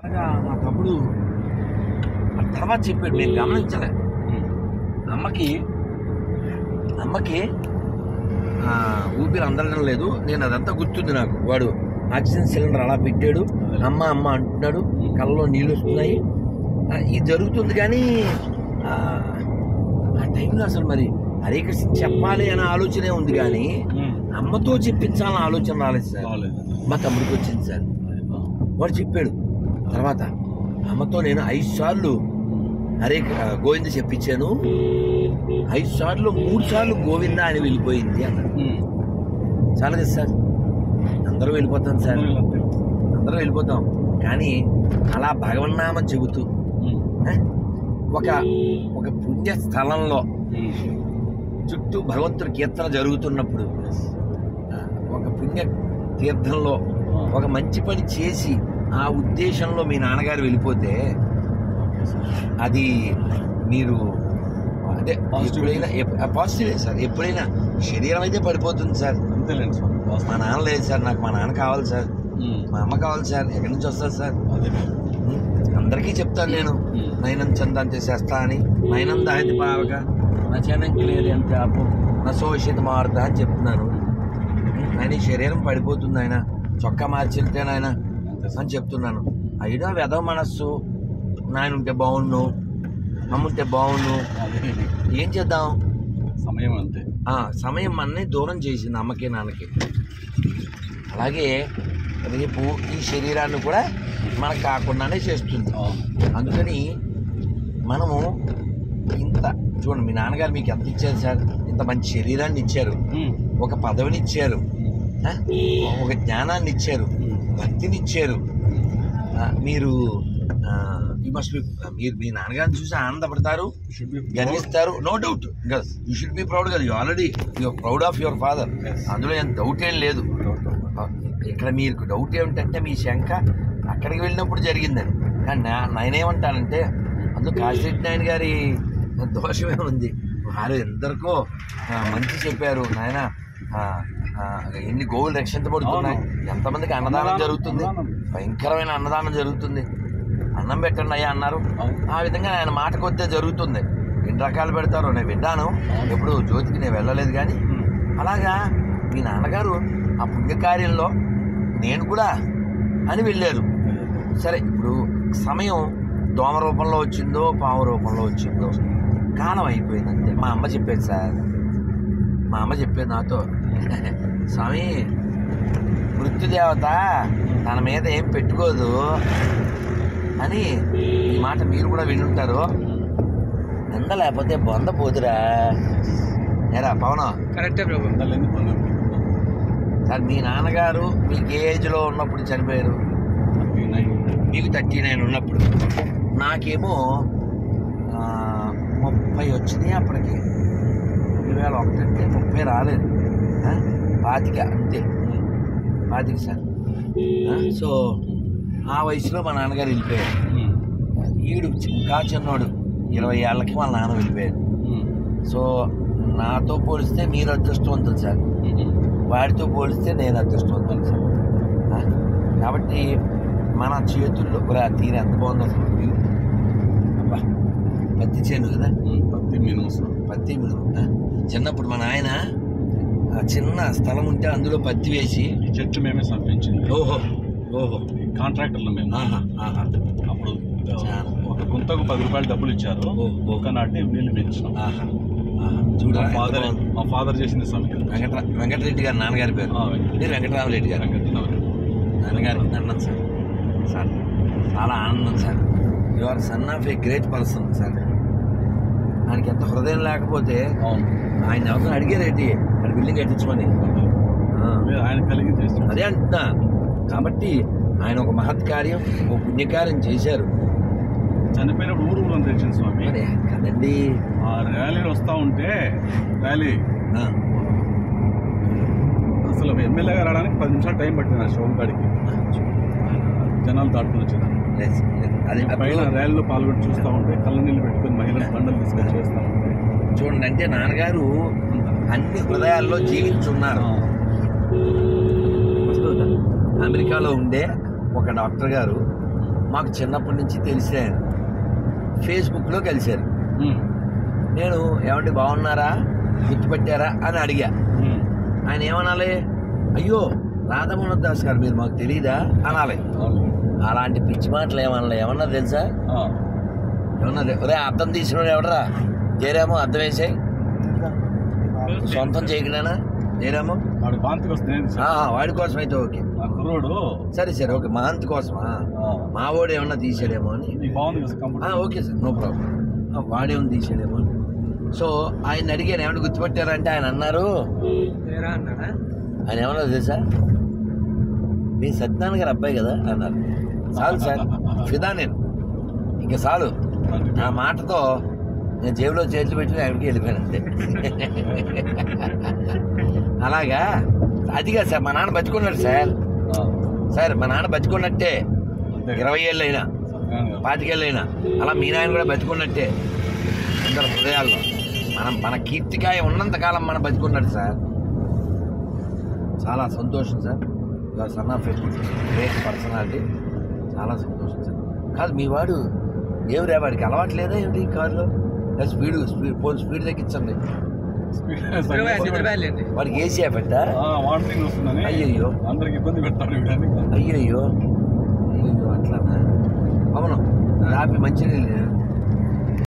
అలాగా మా తమ్ముడు ఆ తర్వాత చెప్పాడు నేను గమనించలే అమ్మకి అమ్మకి ఆ, ఊపిరి అందడం లేదు నేను అదంతా గుర్తుంది నాకు వాడు ఆక్సిజన్ సిలిండర్ అలా పెట్టాడు అమ్మ అమ్మ అంటున్నాడు కళ్ళలో నీళ్ళు వస్తున్నాయి ఆ, ఇది జరుగుతుంది కానీ ఆ, ఆ టైంలో అసలు మరి హరే కృష్ణ చెప్పాలి అనే ఆలోచనే ఉంది కానీ అమ్మతో చెప్పించాలన్న ఆలోచన రాలేదు సార్ మా తమ్ముడికి వచ్చింది సార్ వాడు చెప్పాడు తర్వాత అమ్మతో నేను ఐదు సార్లు హరే ఆ, గోవింద చెప్పించాను ఐదు సార్లు మూడు సార్లు గోవింద అని వెళ్ళిపోయింది అన్నాడు చాలా కదా సార్ అందరూ వెళ్ళిపోతాం సార్ అందరూ వెళ్ళిపోతాం కానీ అలా భగవన్నామం చెబుతూ ఆ, ఒక ఒక పుణ్య స్థలంలో చుట్టూ భగవంతుడి కీర్తన జరుగుతున్నప్పుడు ఆ, ఒక పుణ్య తీర్థంలో ఒక మంచి పని చేసి ఆ ఉద్దేశంలో మీ నాన్నగారు వెళ్ళిపోతే అది మీరు అదే ఎప్పుడైనా పాజిటివే సార్ ఎప్పుడైనా శరీరం అయితే పడిపోతుంది సార్ అంతేలేండి స్వామి మా నాన్న లేదు సార్ నాకు మా నాన్న కావాలి సార్ మా అమ్మ కావాలి సార్ ఎక్కడి నుంచి వస్తుంది సార్ అదే ఉం? అందరికీ చెప్తాను నేను నయనం చందంతే చేస్తా అని నయనం దాహతి పావక నచనం క్లియర్ ఎంత అప్పు నశోషిత మారుత అని చెప్తున్నాను ఉం? ఆయన ఈ శరీరం పడిపోతుంది ఆయన చొక్కా మార్చి వెళ్తే నాయన అని చెప్తున్నాను అయినా వెధవ మనస్సు నాయన ఉంటే బాగుండు అమ్మ ఉంటే బాగుండు అదే ఏం చేద్దాం సమయం అంతే ఆ, సమయం మనని దూరం చేసింది అమ్మకి నాన్నకి అలాగే రేపు ఈ శరీరాన్ని కూడా మనకు కాకుండానే చేస్తుంది అందుకని మనము ఇంత చూడండి మీ నాన్నగారు మీకు ఎంత ఇచ్చారు సార్ ఇంత మంచి శరీరాన్ని ఇచ్చారు ఒక పదవిని ఇచ్చారు ఆ? ఒక జ్ఞానాన్ని ఇచ్చారు భక్తిని ఇచ్చారు ఆ, మీరు ఈ మస్ట్ మీరు మీ నాన్నగారిని చూసి ఆనందపడతారు గర్విస్తారు no doubt you should be proud కదా you already you're proud of your father అందులో ఎంత డౌట్ ఏం లేదు ఇక్కడ మీకు డౌట్ ఏమిటంటే మీ శంక అక్కడికి వెళ్ళినప్పుడు జరిగిందని కానీ నా నేనేమంటానంటే అందులో కాశీరెడ్డి నాయన గారి దోషమే ఉంది వారు ఎందరికో ఆ, మంచి చెప్పారు నాయన ఆ, ఆ, ఎన్ని గోవులు రక్షించబడుతున్నాయి ఎంతమందికి అన్నదానం జరుగుతుంది భయంకరమైన అన్నదానం జరుగుతుంది అన్నం పెట్టండి అయ్యా అన్నారు ఆ విధంగా ఆయన మాట కొద్దే జరుగుతుంది ఎన్ని రకాలు పెడతారో నేను విన్నాను ఎప్పుడు జ్యోతికి నేను వెళ్ళలేదు కానీ అలాగా మీ నాన్నగారు ఆ పుణ్యకార్యంలో నేను కూడా అని వెళ్ళారు సరే ఇప్పుడు సమయం దోమ రూపంలో వచ్చిందో పాము రూపంలో వచ్చిందో కాలం అయిపోయింది అంతే మా అమ్మ చెప్పేది సార్ మా అమ్మ చెప్పేది నాతో స్వామి మృత్యుదేవత తన మీద ఏం పెట్టుకోదు అని ఈ మాట మీరు కూడా వినుంటారు నింద లేకపోతే బొంద పోదురా ఏరా పవనం కరెక్టే ప్రభు వందలేని పనులు సార్ మీ నాన్నగారు మీకు ఏ ఏజ్లో ఉన్నప్పుడు చనిపోయారు హ్యాపీ నైన్ మీకు థర్టీ నైన్ ఉన్నప్పుడు నాకేమో ఆ, ముప్పై వచ్చినాయి అప్పటికి రెండు వేల ఒకటి అంటే ముప్పై రాలేదు ఆ, పాతిక అంతే పాతిక సార్ ఆ, సో ఆ వయసులో మా నాన్నగారు వెళ్ళిపోయారు ఈడు ఇంకా చిన్నోడు ఇరవై ఏళ్ళకి వాళ్ళ నాన్న వెళ్ళిపోయాడు సో నాతో పోలిస్తే మీరు అదృష్టవంతులు సార్ వాడితో పోలిస్తే నేను అదృష్టవంతులు సార్ ఆ? కాబట్టి మన చేతుల్లో కూడా తీరు ఎంత బాగుందో అసలు వ్యూ. అబ్బా పత్తి చేను కదా పత్తి మినుము సార్ పత్తి మినుము ఆ? చిన్నప్పుడు మా నాయన ఆ చిన్న స్థలం ఉంటే అందులో పత్తి వేసి ఈ చెట్టు మేమే సంపించింది ఓహో ఓహో కాంట్రాక్టర్లు మేము ఆహా ఆహా అప్పుడు చాలా. ఒక గుంతకు పది రూపాయలు డబ్బులు ఇచ్చారు ఓ, ఓ. ఒక నాటి నీళ్లు పెంచినాం ఆహా ఆహా చూడరా మా ఎంత ఫాదర్ బాగుంది. మా ఫాదర్ చేసింది స్వామి వెంకట వెంకటరెడ్డి గారు నాన్నగారి పేరు ఆ, వెంకట- మీరు వెంకటరామరెడ్డి గారు వెంకటరామరెడ్డి. నాన్నగారికి దండం సార్ సార్ చాలా ఆనందం sir you are son of a great person sir ఆయనకి ఎంత హృదయం లేకపోతే అవును. ఆయన ఎవరితో అడిగారేంటి ఆయన బిల్డింగ్ కట్టించమని ఆ, అదే ఆయన కలిగి చేసిన అదే అంటున్నా కాబట్టి ఆయన ఒక మహత్ కార్యం ఒక పుణ్యకార్యం చేశారు చనిపోయినప్పుడు ఊరు ఊరు తెచ్చింది స్వామి మరి కదండి ఆ ర్యాలీ వస్తా ఉంటే ర్యాలీ ఆ, అసలు ఎమ్మెల్యేగా రావడానికి పది నిమిషాలు టైం పట్టింది ఆ షోమ్ కాడికి జనాలు దాటుకుని వచ్చేదాన్ని లేదు, లేదు. అదే పైన అప్పుడు ర్యాలీలో పాల్గొని చూస్తూ ఉంటే కళ్ళ నీళ్ళు పెట్టుకుని మహిళలు బండలు తీసుకొని చేస్తూ ఉంటే చూడండి అంటే నాన్నగారు అన్ని హృదయాల్లో జీవించున్నారు అమెరికాలో ఉండే ఒక డాక్టర్ గారు మాకు చిన్నప్పటి నుంచి తెలిసిన ఆయన ఫేస్బుక్లో కలిశారు ఉమ్. నేను ఏమండి బాగున్నారా గుర్తుపెట్టారా అని అడిగా ఉమ్. ఆయన ఏమనాలి అయ్యో రాధమోహన్ దాస్ గారు మీరు మాకు తెలియదా అనాలి అవును. అలాంటి పిచ్చి మాటలు ఏమన్నా ఏమన్నా తెలుసా ఆ. ఏమన్నా తె- ఒరే అర్థం తీసినోడు ఎవడరా జయరాము అర్థం వేసాయి సొంతం చేయకనేనా జయరాము వాడు బాంతికి వస్తే నేను ఆ, వాడి కోసం అయితే ఓకే ఆ కుర్రోడు సరే సరే ఓకే మహంత్ కోసమా ఆ, మా వాడు ఏమన్నా తీసాడేమో అని ఈ బాగుంది కదా ఆ, computer okay sir no problem వాడేమో తీసాడేమో అని సో ఆయన అడిగాను ఏమన్నా గుర్తుపెట్టారంటే ఆయన అన్నారు ఆయన ఏమన్నా తెలుసా మీ సత్యనారాయణ గారు అబ్బాయి కదా అన్నారు చాలు సార్ ఫిదా నేను ఇంకా చాలు ఆ మాటతో నేను జేబులో చేతులు పెట్టి ఆయనకి వెళ్ళిపోయాను అంతే అలాగా అదిగా సార్ మా నాన్న బతుకున్నాడు సార్ ఆ, సార్ మా నాన్న బతుకున్నట్టే అంతే కదా. ఇరవై ఏళ్ళు అయినా సత్యనారాయణ గారు. పాతికేళ్ళు అయినా అలా మీ నాయన కూడా బతుకున్నట్టే అందరి హృదయాల్లో మనం మన కీర్తికాయ ఉన్నంత కాలం మనం బతుకున్నట్టు సార్ చాలా సంతోషం sir son of great personality చాలా సంతోషం సార్ కాదు మీ వాడు ఏమిరా వాడికి అలవాటు లేదా ఏమిటి కారులో స్పీడ్ స్పీడ్ పోల్ స్పీడ్ తగ్గించండి సత్యనారాయణ వాడికి ఏసీ ఎఫెక్ట్ ఆ, వార్నింగ్ వస్తుందని అయ్యయ్యో. అందరికి ఇబ్బంది పెడతాడు వీడని అయ్యయ్యో అయ్యయ్యో అట్లానా అవును రాపి మంచినీళ్ళు